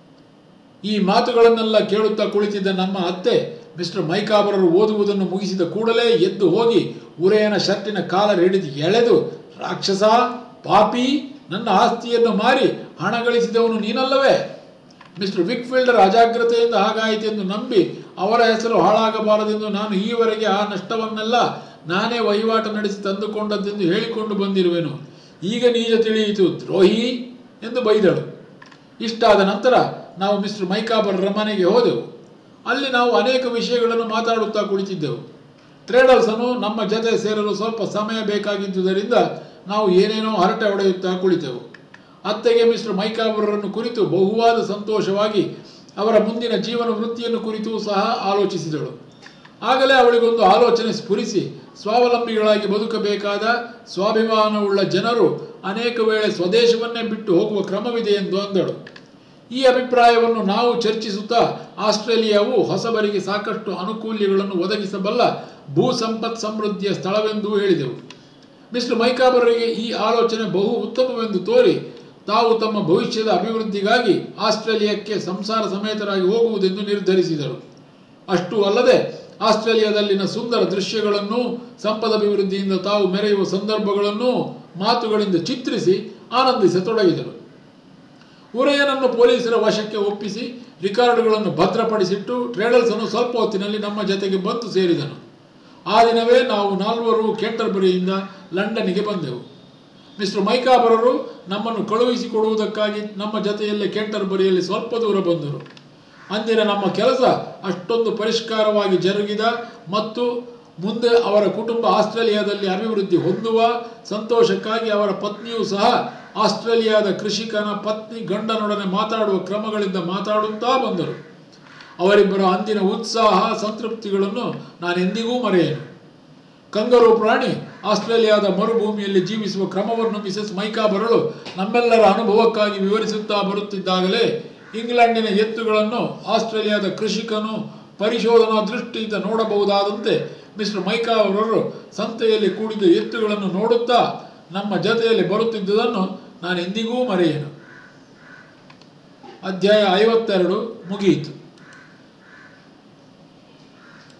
ಈ ಮಾತುಗಳನ್ನೆಲ್ಲ ಕೇಳುತ್ತಾ ಕುಳಿತಿದ್ದ ನಮ್ಮ ಅತ್ತೆ ಮಿಸ್ಟರ್ ಮೈಕಾಬರರು ಓದುವುದನ್ನು ಮುಗಿಸಿದ ಕೂಡಲೇ ಎದ್ದು ಹೋಗಿ ಉರೆಯನ ಶರ್ಟಿನ ಕಾಲರ್ ಹಿಡಿದು ಎಳೆದು ರಾಕ್ಷಸ ಪಾಪಿ ನನ್ನ ಆಸ್ತಿಯನ್ನು ಮಾರಿ ಹಣ ಗಳಿಸಿದವನು ನೀನಲ್ಲವೇ ಮಿಸ್ಟರ್ ವಿಕ್ಫೀಲ್ಡರ್ ಅಜಾಗ್ರತೆಯಿಂದ ಹಾಗಾಯಿತೆಂದು ನಂಬಿ ಅವರ ಹೆಸರು ಹಾಳಾಗಬಾರದೆಂದು ನಾನು ಈವರೆಗೆ ಆ ನಷ್ಟವನ್ನೆಲ್ಲ ನಾನೇ ವಹಿವಾಟು ನಡೆಸಿ ತಂದುಕೊಂಡದ್ದೆಂದು ಹೇಳಿಕೊಂಡು ಬಂದಿರುವೆನು ಈಗ ನೀಜ ತಿಳಿಯಿತು ದ್ರೋಹಿ ಎಂದು ಬೈದಳು ಇಷ್ಟಾದ ನಂತರ ನಾವು ಮಿಸ್ಟರ್ ಮೈಕಾಬರ್ರ ಮನೆಗೆ ಹೋದೆವು ಅಲ್ಲಿ ನಾವು ಅನೇಕ ವಿಷಯಗಳನ್ನು ಮಾತಾಡುತ್ತಾ ಕುಳಿತಿದ್ದೆವು ಟ್ರೇಡರ್ಸನು ನಮ್ಮ ಜೊತೆ ಸೇರಲು ಸ್ವಲ್ಪ ಸಮಯ ಬೇಕಾಗಿದ್ದುದರಿಂದ ನಾವು ಏನೇನೋ ಹರಟೆ ಹೊಡೆಯುತ್ತಾ ಕುಳಿತೆವು ಅತ್ತೆಗೆ ಮಿಸ್ಟರ್ ಮೈಕಾಬರರನ್ನು ಕುರಿತು ಬಹುವಾದ ಸಂತೋಷವಾಗಿ ಅವರ ಮುಂದಿನ ಜೀವನ ವೃತ್ತಿಯನ್ನು ಕುರಿತು ಸಹ ಆಲೋಚಿಸಿದಳು ಆಗಲೇ ಅವಳಿಗೊಂದು ಆಲೋಚನೆ ಸ್ಫುರಿಸಿ ಸ್ವಾವಲಂಬಿಗಳಾಗಿ ಬದುಕಬೇಕಾದ ಸ್ವಾಭಿಮಾನವುಳ್ಳ ಜನರು ಅನೇಕ ವೇಳೆ ಸ್ವದೇಶವನ್ನೇ ಬಿಟ್ಟು ಹೋಗುವ ಕ್ರಮವಿದೆ ಎಂದು ಅಂದಳು ಈ ಅಭಿಪ್ರಾಯವನ್ನು ನಾವು ಚರ್ಚಿಸುತ್ತಾ ಆಸ್ಟ್ರೇಲಿಯಾವು ಹೊಸಬರಿಗೆ ಸಾಕಷ್ಟು ಅನುಕೂಲ್ಯಗಳನ್ನು ಒದಗಿಸಬಲ್ಲ ಭೂ ಸಂಪತ್ ಸಮೃದ್ಧಿಯ ಸ್ಥಳವೆಂದು ಹೇಳಿದೆವು ಮಿಸ್ಟರ್ ಮೈಕಾಬರರಿಗೆ ಈ ಆಲೋಚನೆ ಬಹು ಉತ್ತಮವೆಂದು ತೋರಿ ತಾವು ತಮ್ಮ ಭವಿಷ್ಯದ ಅಭಿವೃದ್ಧಿಗಾಗಿ ಆಸ್ಟ್ರೇಲಿಯಾಕ್ಕೆ ಸಂಸಾರ ಸಮೇತರಾಗಿ ಹೋಗುವುದೆಂದು ನಿರ್ಧರಿಸಿದರು ಅಷ್ಟೂ ಅಲ್ಲದೆ ಆಸ್ಟ್ರೇಲಿಯಾದಲ್ಲಿನ ಸುಂದರ ದೃಶ್ಯಗಳನ್ನು ಸಂಪದಭಿವೃದ್ಧಿಯಿಂದ ತಾವು ಮೆರೆಯುವ ಸಂದರ್ಭಗಳನ್ನು ಮಾತುಗಳಿಂದ ಚಿತ್ರಿಸಿ ಆನಂದಿಸತೊಡಗಿದರು ಉರೆಯನನ್ನು ಪೊಲೀಸರ ವಶಕ್ಕೆ ಒಪ್ಪಿಸಿ ರಿಕಾರ್ಡ್ಗಳನ್ನು ಭದ್ರಪಡಿಸಿಟ್ಟು ಟ್ರೇಡಲ್ಸನು ಸ್ವಲ್ಪ ಹೊತ್ತಿನಲ್ಲಿ ನಮ್ಮ ಜತೆಗೆ ಬಂದು ಸೇರಿದನು ಆ ದಿನವೇ ನಾವು ನಾಲ್ವರು ಕೆಂಟರ್ಬರಿಯಿಂದ ಲಂಡನ್ನಿಗೆ ಬಂದೆವು ಮಿಸ್ಟರ್ ಮೈಕಾಬರರು ನಮ್ಮನ್ನು ಕಳುಹಿಸಿಕೊಡುವುದಕ್ಕಾಗಿ ನಮ್ಮ ಜತೆಯಲ್ಲೇ ಕೆಂಟರ್ಬರಿಯಲ್ಲಿ ಸ್ವಲ್ಪ ದೂರ ಬಂದರು ಅಂದಿನ ನಮ್ಮ ಕೆಲಸ ಅಷ್ಟೊಂದು ಪರಿಷ್ಕಾರವಾಗಿ ಜರುಗಿದ ಮತ್ತು ಮುಂದೆ ಅವರ ಕುಟುಂಬ ಆಸ್ಟ್ರೇಲಿಯಾದಲ್ಲಿ ಅಭಿವೃದ್ಧಿ ಹೊಂದುವ ಸಂತೋಷಕ್ಕಾಗಿ ಅವರ ಪತ್ನಿಯೂ ಸಹ ಆಸ್ಟ್ರೇಲಿಯಾದ ಕೃಷಿಕನ ಪತ್ನಿ ಗಂಡನೊಡನೆ ಮಾತಾಡುವ ಕ್ರಮಗಳಿಂದ ಮಾತಾಡುತ್ತಾ ಬಂದರು ಅವರಿಬ್ಬರ ಅಂದಿನ ಉತ್ಸಾಹ ಸಂತೃಪ್ತಿಗಳನ್ನು ನಾನೆಂದಿಗೂ ಮರೆಯೇನು ಕಂಗರು ಪ್ರಾಣಿ ಆಸ್ಟ್ರೇಲಿಯಾದ ಮರುಭೂಮಿಯಲ್ಲಿ ಜೀವಿಸುವ ಕ್ರಮವನ್ನು ಮಿಸೆಸ್ ಮೈಕಾ ಬರಲು ನಮ್ಮೆಲ್ಲರ ಅನುಭವಕ್ಕಾಗಿ ವಿವರಿಸುತ್ತಾ ಬರುತ್ತಿದ್ದಾಗಲೇ ಇಂಗ್ಲೆಂಡಿನ ಎತ್ತುಗಳನ್ನು ಆಸ್ಟ್ರೇಲಿಯಾದ ಕೃಷಿಕನು ಪರಿಶೋಧನಾ ದೃಷ್ಟಿಯಿಂದ ನೋಡಬಹುದಾದಂತೆ ಮಿಸ್ಟರ್ ಮೈಕಾ ಅವರವರು ಸಂತೆಯಲ್ಲಿ ಕೂಡಿದ ಎತ್ತುಗಳನ್ನು ನೋಡುತ್ತಾ ನಮ್ಮ ಜತೆಯಲ್ಲಿ ಬರುತ್ತಿದ್ದುದನ್ನು ನಾನು ಎಂದಿಗೂ ಮರೆಯೇನು ಅಧ್ಯಾಯ ಐವತ್ತೆರಡು ಮುಗಿಯಿತು